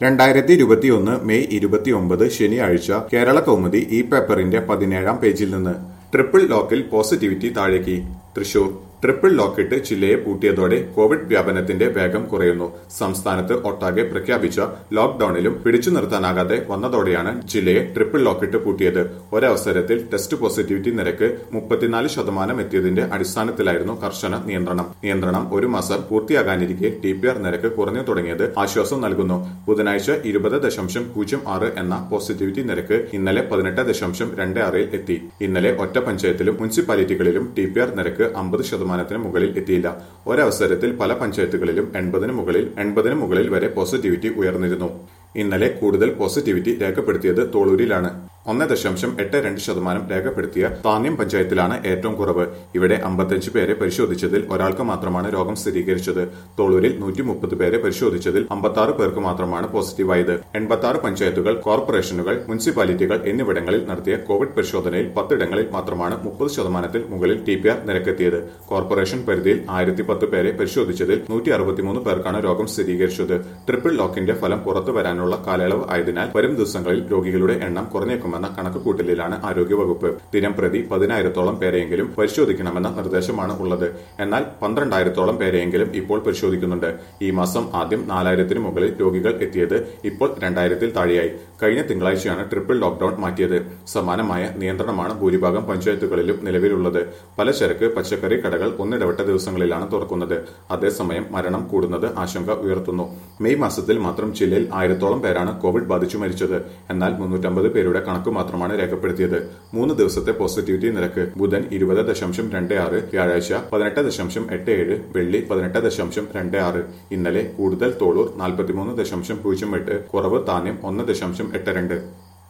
രണ്ടായിരത്തി ഇരുപത്തിയൊന്ന് മെയ് ഇരുപത്തിയൊമ്പത് ശനിയാഴ്ച കേരള കൗമുദി ഈ പേപ്പറിന്റെ പതിനേഴാം പേജിൽ നിന്ന് ട്രിപ്പിൾ ലോക്കിൽ പോസിറ്റിവിറ്റി താഴേക്ക് തൃശൂർ ട്രിപ്പിൾ ലോക്കിട്ട് ജില്ലയെ പൂട്ടിയതോടെ കോവിഡ് വ്യാപനത്തിന്റെ വേഗം കുറയുന്നു സംസ്ഥാനത്ത് ഒട്ടാകെ പ്രഖ്യാപിച്ച ലോക്ഡൌണിലും പിടിച്ചു നിർത്താനാകാതെ വന്നതോടെയാണ് ജില്ലയെ ട്രിപ്പിൾ ലോക്കിട്ട് പൂട്ടിയത് ഒരവസരത്തിൽ ടെസ്റ്റ് പോസിറ്റിവിറ്റി നിരക്ക് മുപ്പത്തിനാല് ശതമാനം എത്തിയതിന്റെ അടിസ്ഥാനത്തിലായിരുന്നു കർശന നിയന്ത്രണം നിയന്ത്രണം ഒരു മാസം പൂർത്തിയാകാനിരിക്കെ ടി പി ആർ നിരക്ക് കുറഞ്ഞു തുടങ്ങിയത് ആശ്വാസം നൽകുന്നു ബുധനാഴ്ച ഇരുപത് ദശാംശം പൂജ്യം ആറ് എന്ന പോസിറ്റിവിറ്റി നിരക്ക് ഇന്നലെ പതിനെട്ട് ദശാംശം രണ്ട് ആറിൽ എത്തി ഇന്നലെ ഒറ്റ പഞ്ചായത്തിലും മുനിസിപ്പാലിറ്റികളിലും ടി പി ആർ നിരക്ക് അമ്പത് ശതമാനത്തിന് മുകളിൽ എത്തിയില്ല ഒരവസരത്തിൽ പല പഞ്ചായത്തുകളിലും എൺപതിന് മുകളിൽ എൺപതിന് മുകളിൽ വരെ പോസിറ്റിവിറ്റി ഉയർന്നിരുന്നു ഇന്നലെ കൂടുതൽ പോസിറ്റിവിറ്റി രേഖപ്പെടുത്തിയത് തോളൂരിലാണ് ഒന്ന് ദശാംശം എട്ട് രണ്ട് ശതമാനം രേഖപ്പെടുത്തിയ താന്യം പഞ്ചായത്തിലാണ് ഏറ്റവും കുറവ് ഇവിടെ അമ്പത്തഞ്ച് പേരെ പരിശോധിച്ചതിൽ ഒരാൾക്ക് മാത്രമാണ് രോഗം സ്ഥിരീകരിച്ചത് തോളൂരിൽ നൂറ്റി മുപ്പത് പേരെ പരിശോധിച്ചതിൽ അമ്പത്തി പേർക്ക് മാത്രമാണ് പോസിറ്റീവായത് എൺപത്തി ആറ് പഞ്ചായത്തുകൾ കോർപ്പറേഷനുകൾ മുനിസിപ്പാലിറ്റികൾ എന്നിവിടങ്ങളിൽ നടത്തിയ കോവിഡ് പരിശോധനയിൽ പത്തിടങ്ങളിൽ മാത്രമാണ് മുപ്പത് ശതമാനത്തിൽ മുകളിൽ ടി പി ആർ നിരക്കെത്തിയത് കോർപ്പറേഷൻ പരിധിയിൽ ആയിരത്തി പത്ത് പേരെ പരിശോധിച്ചതിൽ നൂറ്റി അറുപത്തിമൂന്ന് പേർക്കാണ് രോഗം സ്ഥിരീകരിച്ചത് ട്രിപ്പിൾ ലോക്കിന്റെ ഫലം പുറത്തു വരാനുള്ള കാലയളവ് ആയതിനാൽ വരും ദിവസങ്ങളിൽ രോഗികളുടെ എണ്ണം കുറഞ്ഞേക്കുമെന്ന കണക്കുകൂട്ടലിലാണ് ആരോഗ്യവകുപ്പ് ദിനം പ്രതി പതിനായിരത്തോളം പേരെയെങ്കിലും പരിശോധിക്കണമെന്ന നിർദ്ദേശമാണ് ഉള്ളത് എന്നാൽ പന്ത്രണ്ടായിരത്തോളം പേരെയെങ്കിലും ഇപ്പോൾ പരിശോധിക്കുന്നുണ്ട് ഈ മാസം ആദ്യം നാലായിരത്തിന് മുകളിൽ രോഗികൾ എത്തിയത് ഇപ്പോൾ രണ്ടായിരത്തിൽ താഴെയായി കഴിഞ്ഞ തിങ്കളാഴ്ചയാണ് ട്രിപ്പിൾ ലോക്ഡൌൺ മാറ്റിയത് സമാനമായ നിയന്ത്രണമാണ് ഭൂരിഭാഗം പഞ്ചായത്തുകളിലും നിലവിലുള്ളത് പലചരക്ക് പച്ചക്കറി കടകൾ ഒന്നിടവിട്ട ദിവസങ്ങളിലാണ് തുറക്കുന്നത് അതേസമയം മരണം കൂടുന്നത് ആശങ്ക ഉയർത്തുന്നു മെയ് മാസത്തിൽ മാത്രം ജില്ലയിൽ ആയിരത്തോളം പേരാണ് കോവിഡ് ബാധിച്ചു മരിച്ചത് എന്നാൽ മുന്നൂറ്റമ്പത് പേരുടെ കണക്ക് മാത്രമാണ് രേഖപ്പെടുത്തിയത് മൂന്ന് ദിവസത്തെ പോസിറ്റിവിറ്റി നിരക്ക് ബുധൻ ഇരുപത് ദശാംശം രണ്ട് ആറ് വ്യാഴാഴ്ച പതിനെട്ട് ദശാംശം എട്ട് ഏഴ് വെള്ളി പതിനെട്ട് ദശാംശം രണ്ട് ആറ് ഇന്നലെ കൂടുതൽ തോളൂർ നാൽപ്പത്തിമൂന്ന് ദശാംശം പൂജ്യം എട്ട് കുറവ് താന്യം ഒന്ന് ദശാംശം എട്ട് രണ്ട്